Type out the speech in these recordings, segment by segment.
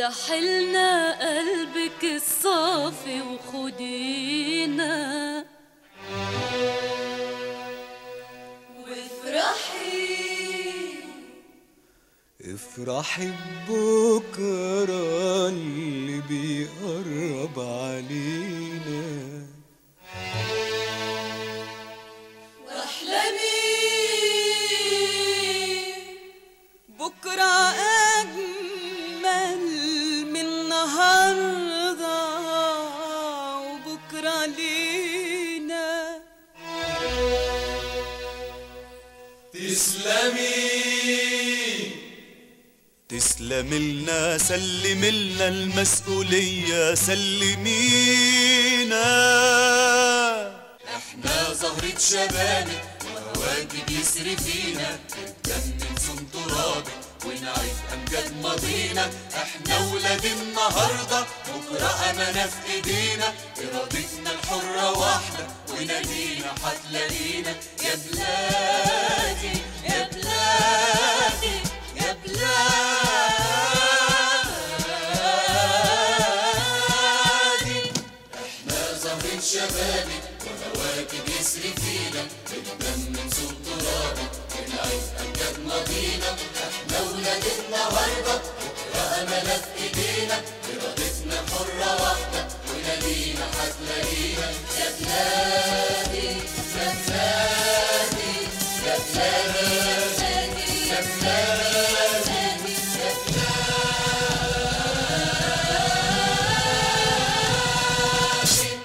افتح لنا قلبك الصافي وخدينا وافرحي افرحي ببكرة اللي بيقرب علينا واحلمي بكرة أجمل من النهاردة وبكرة لينا تسلم لنا سلم لنا المسؤولية سلمينا احنا زهرة شبابك وهواك بيسري فينا الدم نسوم ترابك ونعيد امجاد ماضينا احنا ولاد النهارده بكره امانه في ايدينا ارادتنا الحره واحده ونادينا هتلاقينا يا بلادي يا بلادي يا بلادي احنا زهرة شبابك وهواك بيسري فينا الدم نسوق ترابك ونعيد امجاد ماضينا احنا ولاد النهارده بكره امانه في ايدينا ارادتنا الحره واحده ونادينا هتلاقينا يا بلادي يا بلادي يا بلادي يا بلادي يا بلادي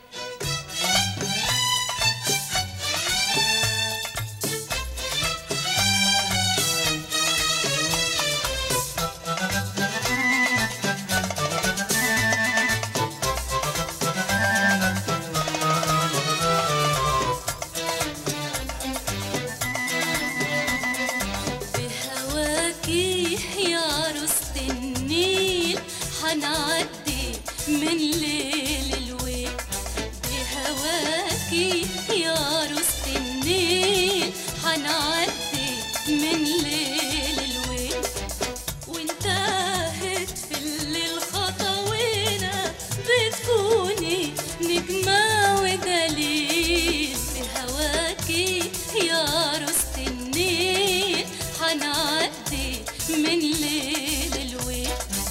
بهواكي يا عروسة النيل حنعدي من ليل الويل بهواكي يا عروسة النيل حنعدي من ليل الويل وانتهت في الليل خطوينا بتكوني نجمة ودليل بهواكي يا عروسة النيل حنعدي من ليل الويل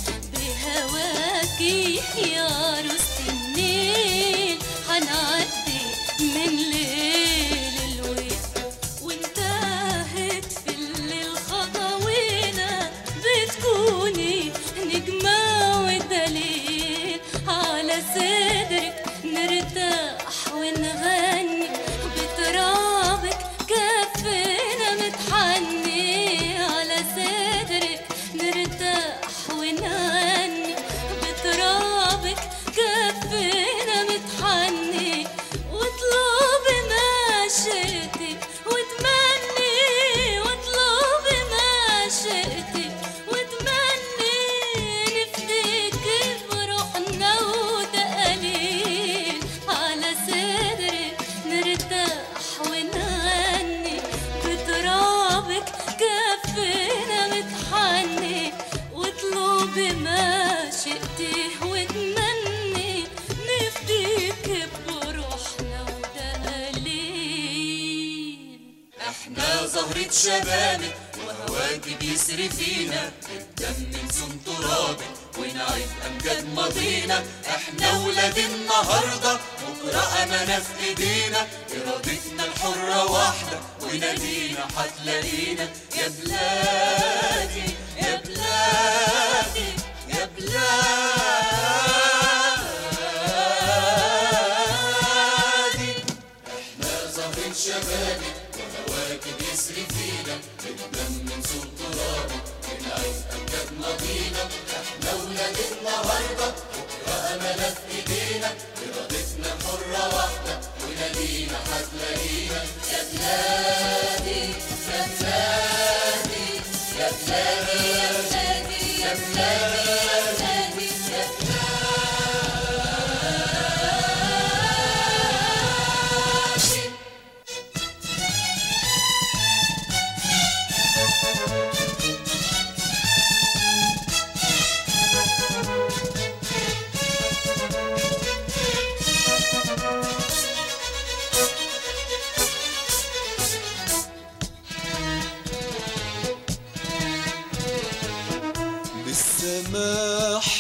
بهواكي يا عروسة النيل حنعدي من ليل الويل وانتهت في الليل خطوينا بتكوني نجمة ودليل على صدرك نرتاح ونغني بترابك كفنا متحني على صدرك نرتاح ونغني بترابك كفنا متحني واطلبي ما شئتي وتمني واطلبي ما شئتي وتمني نفديك بروحنا وتقاليل على صدرك نرتاح ونغني بترابك كفنا متحني واطلبي ما شئتي وتمني نفديك بروحنا وتقاليل احنا زهرة شبابك وهواك بيسري فينا الدم نسوم ترابك ونعيد امجاد ماضينا احنا ولاد النهارده بكره امانه في ايدينا ارادتنا الحره واحده ونادينا هتلاقينا يا بلادي يا بلادي يا بلادي احنا زهرة شبابك وهواك بيسري فينا الدم نسوق ترابك ونعيد امجاد ماضينا احنا ولاد النهارده بكره امانه في ايدينا ارادتنا الحره واحده ونادينا هتلاقينا يا بلادي يا بلادي يا بلادي يا بلادي يا بلادي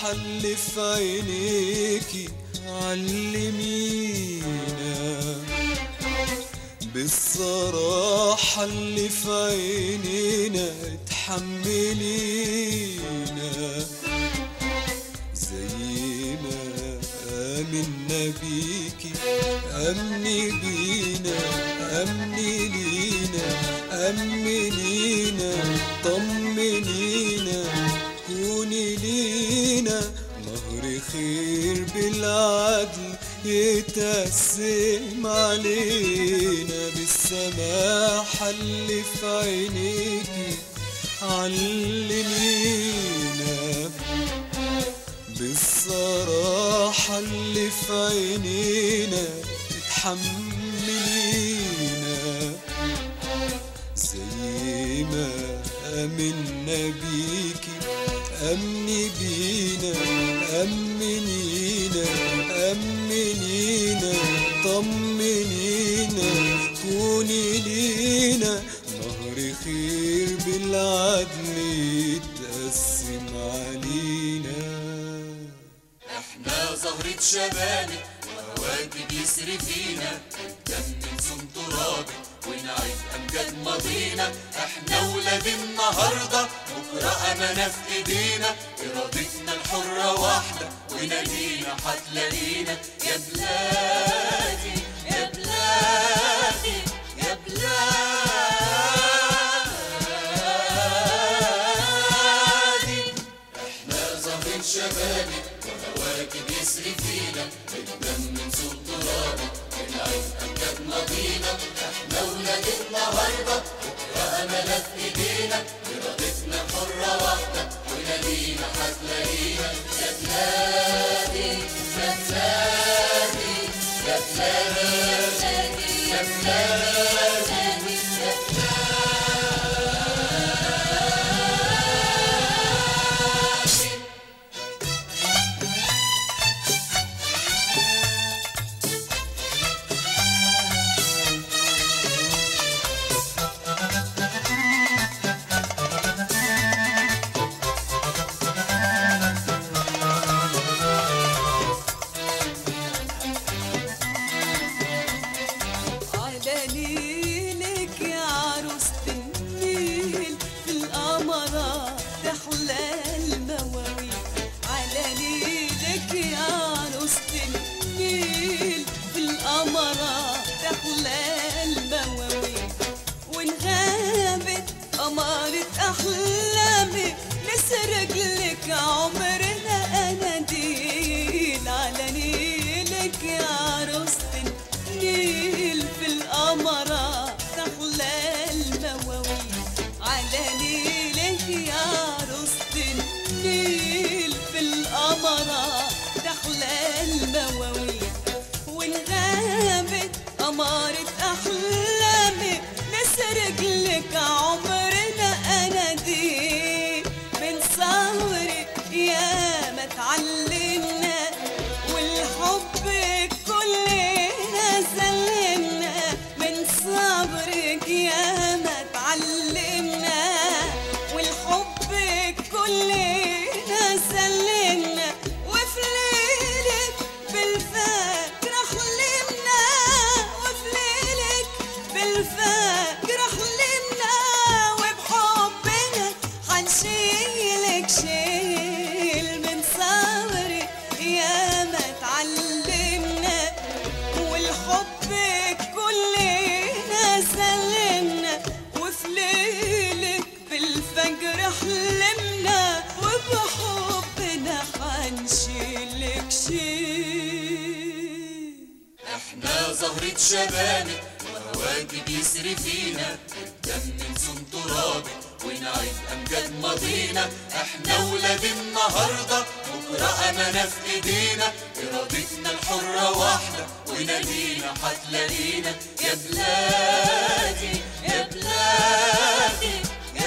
بالصراحة اللي في عينيكي علمينا بالصراحة اللي في عينينا اتحملينا زي ما آمنا بيكي أمني بينا أمني لينا أمنينا طمنينا كوني لينا نهر خير بالعدل يتقسم علينا بالسماحة اللي في عينيكي علمينا بالصراحة اللي في عينينا تتحملينا زي ما آمنا بيكي أمني بينا أمنينا أمنينا طمنينا كوني لينا نهر خير بالعدل يتقسم علينا احنا زهرة شبابك وهواكب يسري فينا الدم نسوم ترابك ونعيد امجاد ماضينا احنا ولاد النهارده بكره امانه في ايدينا ارادتنا الحره واحده ونادينا هتلاقينا يا بلادي يا بلادي يا بلادي احنا زهرة شبابك وهواكب يسري فينا الدم نسوق ترابك بنعيش امجاد ماضينا احنا ولاد النهارده بكره امانه في ايدينا ارادتنا حره واحده ونادينا هتلاقينا يا بلادي يا بلادي يا بلادي يا بلادي يا على نيلك يا عروسة النيل في القمرة تحلى المواويل على نيلك يا عروسة النيل في القمرة تحلى المواويل وإن غابت قمرة أحلامك نسرق لك عمرنا أناديل على نيلك يا عروسة النيل في القمرة تحلى المواويل على نيلك يا عروسة النيل في القمرة تحلى المواويل وإن غابت قمرة أحلامك نسرق لك عمرنا أناديل من صغرك يا ما تعلمنا والحب كلنا سلمنا من صبرك يا ما تعلمنا والحب كلنا سلمنا وفي ليلك بالفجر حلمنا وفي ليلك بالفجر حلمنا وبحبنا حنشيلك شيل من صبرك يا ما تعلمنا والحب كلنا سلمنا وفي ليلك بالفجر حلمنا وبحبنا حنشيلك شيل احنا زهرة شبابك وهواكب يسري فينا الدم نسوم ترابك ونعيد امجاد ماضينا احنا ولاد النهارده بكره امانه في ايدينا ارادتنا الحره واحده ونادينا هتلاقينا يا بلادي يا بلادي يا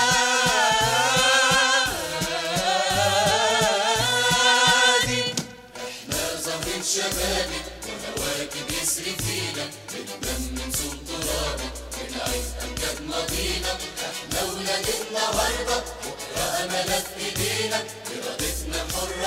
بلادي احنا زهرة شبابك وهواكب يسري فينا الدم نسوق ترابك بنعيش امجاد ماضينا احنا ولاد النهارده بكره امانه في ايدينا ارادتنا حره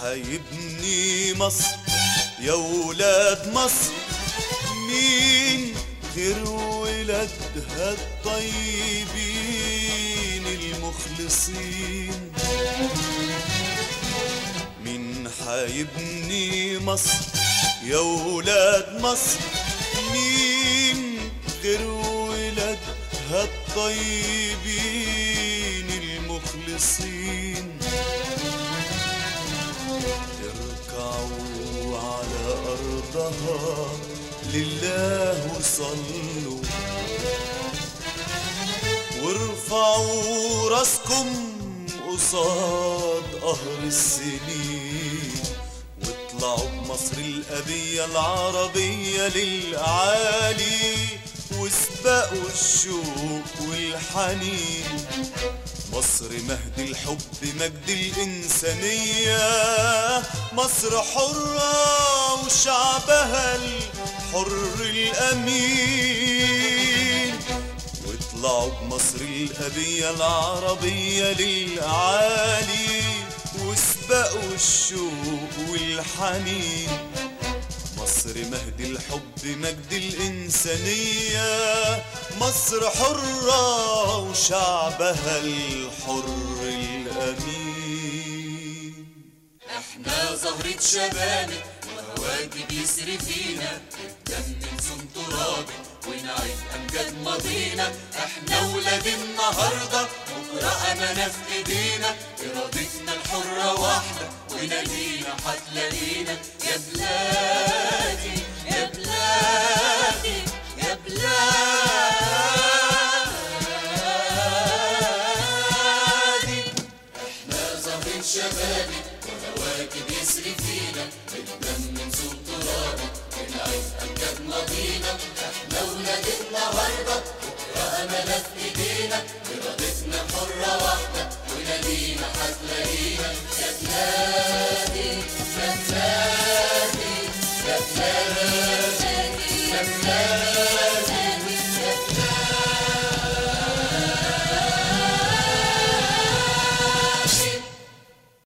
حيبني مصر يا ولاد مصر مين غير ولادها الطيبين المخلصين مين حيبني مصر يا ولاد مصر مين غير ولادها الطيبين المخلصين اركعوا على أرضها لله وصلوا وارفعوا راسكم قصاد قهر السنين واطلعوا بمصر الأبية العربية للأعالي واسبقوا الشوق والحنين مصر مهد الحب مجد الإنسانية مصر حرة وشعبها الحر الأمين واطلعوا بمصر الأبية العربية للأعالي واسبقوا الشوق والحنين مصر مهد الحب مجد الإنسانية مصر حرة وشعبها الحر الأمين احنا زهرة شبابك وهواكي بيسري فينا الدم نسوم ترابك ونعيش امجاد ماضينا احنا ولاد النهارده بكره امانه في ايدينا ارادتنا الحره واحده ونادينا هتلاقينا يا بلادي